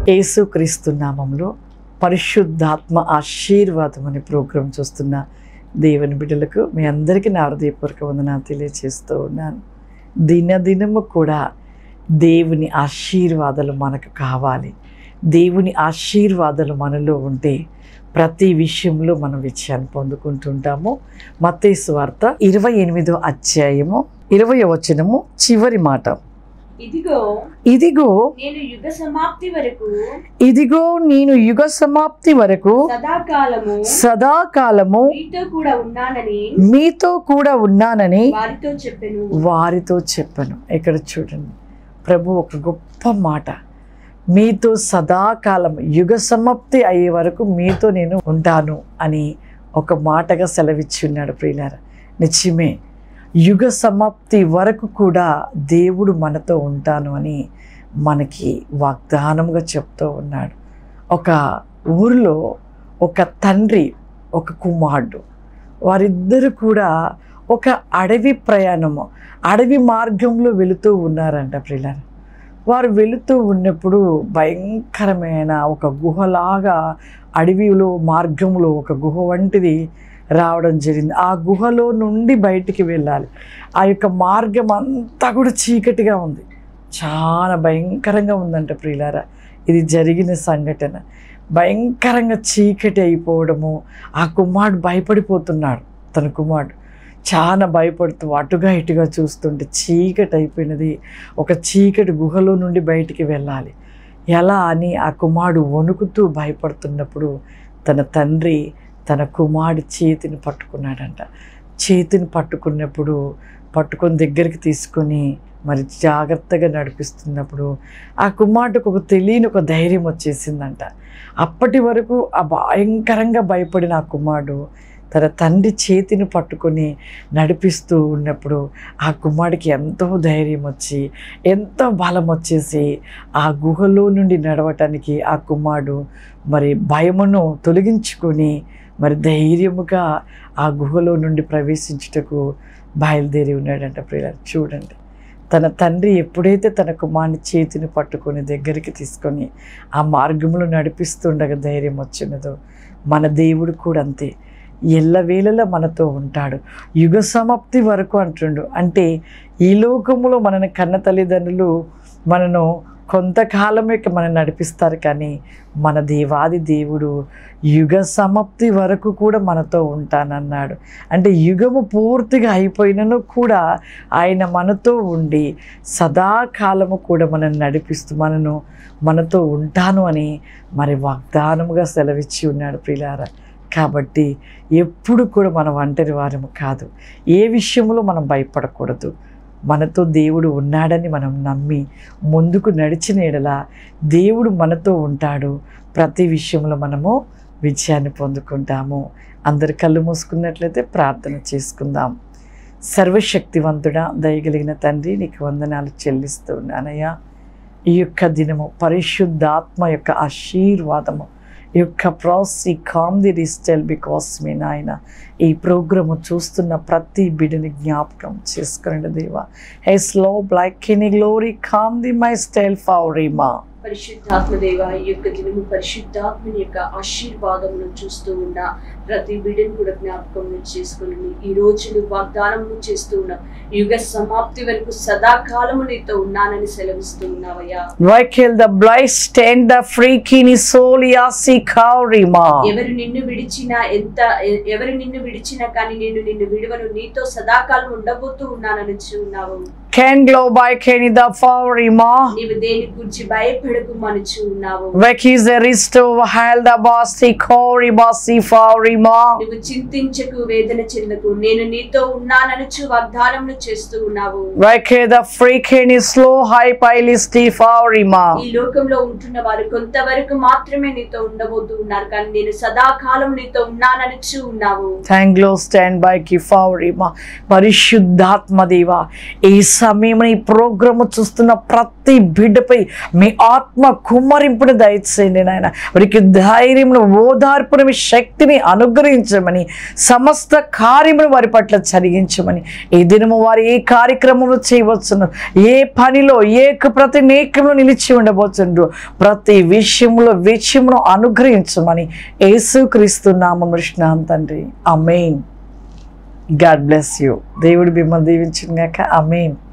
యేసుక్రీస్తు నామంలో పరిశుద్ధాత్మ ఆశీర్వాదం అనే ప్రోగ్రాం చూస్తున్న దేవుని బిడ్డలకు మీ అందరికీ నా హృదయపూర్వక వందనాలు తెలియజేస్తూ ఉన్నాను దినదినము కూడా దేవుని ఆశీర్వాదాలు మనకు కావాలి దేవుని ఆశీర్వాదాలు మనలో ఉంటే ప్రతి విషయంలో మనం విజయాన్ని పొందుకుంటుంటాము మత్తేసు వార్త ఇరవై ఎనిమిదో అధ్యాయము ఇరవై వచనము చివరి మాట ఇదిగో ఇదిగో నేను యుగ సమాప్తి వరకు ఇదిగో నేను యుగ సమాప్తి వరకు సదాకాలము సదాకాలము మీతో కూడా ఉన్నానని మీతో కూడా ఉన్నానని వారితో చెప్పెను వారితో చెప్పను ఇక్కడ చూడండి ప్రభు ఒక గొప్ప మాట మీతో సదాకాలం యుగ సమాప్తి అయ్యే వరకు మీతో నేను ఉంటాను అని ఒక మాటగా సెలవిచ్చి ఉన్నాడు ప్రియులార నిజమే యుగ సమాప్తి వరకు కూడా దేవుడు మనతో ఉంటాను అని మనకి వాగ్దానముగా చెప్తూ ఉన్నాడు ఒక ఊరిలో ఒక తండ్రి ఒక కుమారుడు వారిద్దరు కూడా ఒక అడవి ప్రయాణము అడవి మార్గంలో వెళుతూ ఉన్నారంట ప్రియులారా వారు వెళుతూ ఉన్నప్పుడు భయంకరమైన ఒక గుహలాగా అడవిలో మార్గంలో ఒక గుహ వంటిది రావడం జరిగింది ఆ గుహలో నుండి బయటికి వెళ్ళాలి ఆ యొక్క మార్గం అంతా కూడా చీకటిగా ఉంది చాలా భయంకరంగా ఉందంట ప్రియులారా ఇది జరిగిన సంఘటన భయంకరంగా చీకటి అయిపోవడము ఆ కుమారుడు భయపడిపోతున్నాడు తన కుమారుడు చాలా భయపడుతూ అటుగా ఇటుగా చూస్తుంటే చీకటి అయిపోయినది ఒక చీకటి గుహలో నుండి బయటికి వెళ్ళాలి ఎలా అని ఆ కుమారుడు వణుకుతూ భయపడుతున్నప్పుడు తన తండ్రి తన కుమారుడి చేతిని పట్టుకున్నాడంట చేతిని పట్టుకున్నప్పుడు పట్టుకొని దగ్గరికి తీసుకొని మరి జాగ్రత్తగా నడిపిస్తున్నప్పుడు ఆ కుమారుడికి ఒక తెలియని ఒక ధైర్యం వచ్చేసిందంట అప్పటి వరకు ఆ భయంకరంగా భయపడిన ఆ కుమారుడు తన తండ్రి చేతిని పట్టుకొని నడిపిస్తూ ఉన్నప్పుడు ఆ కుమారుడికి ఎంతో ధైర్యం వచ్చి ఎంతో బలం వచ్చేసి ఆ గుహలో నుండి నడవటానికి ఆ కుమారుడు మరి భయమును తొలగించుకొని మరి ధైర్యముగా ఆ గుహలో నుండి ప్రవేశించుటకు బయలుదేరి ఉన్నాడంట ప్రియుల చూడండి తన తండ్రి ఎప్పుడైతే తన కుమారుని చేతిని పట్టుకొని దగ్గరికి తీసుకొని ఆ మార్గంలో నడిపిస్తుండగా ధైర్యం వచ్చినదో మన దేవుడు కూడా అంతే ఎల్లవేళలా మనతో ఉంటాడు యుగ సమాప్తి వరకు అంటుండు అంటే ఈ లోకములో మనని కన్న తల్లిదండ్రులు మనను కొంతకాలమే మనం నడిపిస్తారు కానీ మన దేవాది దేవుడు యుగ సమాప్తి వరకు కూడా మనతో ఉంటానన్నాడు అంటే యుగము పూర్తిగా అయిపోయినను కూడా ఆయన మనతో ఉండి సదాకాలము కూడా మనం నడిపిస్తూ మనను మనతో ఉంటాను అని మరి వాగ్దానముగా సెలవిచ్చి ఉన్నాడు ప్రిలారా కాబట్టి ఎప్పుడు కూడా మనం ఒంటరి వారము కాదు ఏ విషయంలో మనం భయపడకూడదు మనతో దేవుడు ఉన్నాడని మనం నమ్మి ముందుకు నడిచిన ఎడల దేవుడు మనతో ఉంటాడు ప్రతి విషయంలో మనము విజయాన్ని పొందుకుంటాము అందరు కళ్ళు మూసుకున్నట్లయితే ప్రార్థన చేసుకుందాం సర్వశక్తివంతుడా దయగలిగిన తండ్రి నీకు వందనాలు చెల్లిస్తూ ఉన్నానయ్యా ఈ యొక్క దినము పరిశుద్ధాత్మ యొక్క ఆశీర్వాదము ఈ యొక్క ప్రాసి కామ్ ది డిజిటల్ బికాస్ మీ నాయన ఈ ప్రోగ్రాము చూస్తున్న ప్రతి బిడ్డని జ్ఞాపకం చేసుకునండి దేవా హే స్లో బ్లాక్ కెనీ గ్లోరీ కామ్ ది మై స్టైల్ ఫౌరీమా పరిశుద్ధాత్మ దేవ ఈ యొక్క దినము పరిశుద్ధాత్మని యొక్క ఆశీర్వాదమును చూస్తూ ఉన్న ప్రతి బిడ్డను కూడా జ్ఞాపకం చేసుకుని ఈ రోజులు వాగ్దానము చేస్తూ ఉన్న యుగ సమాప్తి వరకు సదాకాలము నీతో ఉన్నానని సెలవిస్తూ ఉన్నావయ్యా Michael the blind stand the freaking solia si kaurima. ఎవరు నిన్ను విడిచినా ఎంత ఎ- ఎవరు నిన్ను విడిచినా కానీ నేను నిన్ను విడువను నీతో సదాకాలం ఉండబోతూ ఉన్నానని ఉన్నావు Can glow by Kenny the faurima. నీవు దేని గురించి భయపడకు మనుచు ఉన్నావు Vekis the risto hal the basi kori basi faurima. నువ్వు చింతించకు వేదన చెందకు నేను నీతో ఉన్నాననుచు వాగ్దానములు చేస్తూ ఉన్నావు Veke the freaking slow high pilisti faurima. ఈ లోకంలో ఉంటున్న వారు కొంతవరకు మాత్రమే నీతో ఉండబోతూ ఉన్నారు కానీ నేను సదాకాలం నీతో ఉన్నాననుచు ఉన్నావు Thank glow stand by Kifaurima. పరిశుద్ధాత్మ దేవ యేసు సమయం ఈ ప్రోగ్రామ్ చూస్తున్న ప్రతి బిడ్డపై మీ ఆత్మ కుమ్మరింపుని దయచేయండి నాయన వారికి ధైర్యమును ఓదార్పును మీ శక్తిని అనుగ్రహించమని సమస్త కార్యమును వారి పట్ల జరిగించమని ఈ దినము వారు ఏ కార్యక్రమంలో చేయవచ్చున్నారు ఏ పనిలో ఏ ప్రతి నేకంలో నిలిచి ఉండబోతుండ్రు ప్రతి విషయంలో విషయమును అనుగ్రహించమని యేసుక్రీస్తు నామం కృష్ణ తండ్రి అమేన్ గాడ్ బ్లెస్ యూ దేవుడు మిమ్మల్ని దీవించిన గాక అమేన్